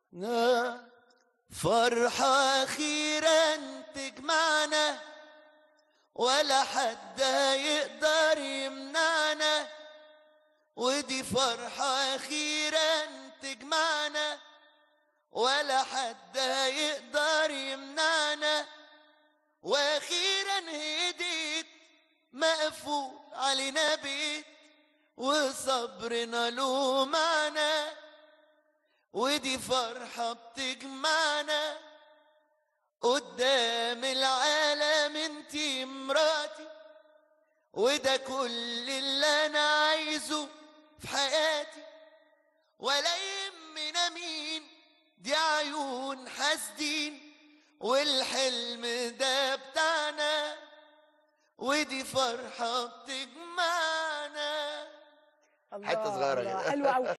فرحة أخيرا تجمعنا ولا حد يقدر يمنعنا ودي فرحة أخيرا تجمعنا ولا حد يقدر يمنعنا وأخيرا هديت مقفول علينا بيت وصبرنا له معنى ودي فرحة بتجمعنا قدام العالم انتي مراتي وده كل اللي انا عايزه في حياتي ولا يهمنا مين دي عيون حاسدين والحلم ده بتاعنا ودي فرحة بتجمعنا حتة صغيرة الله، كده. حلوة قوي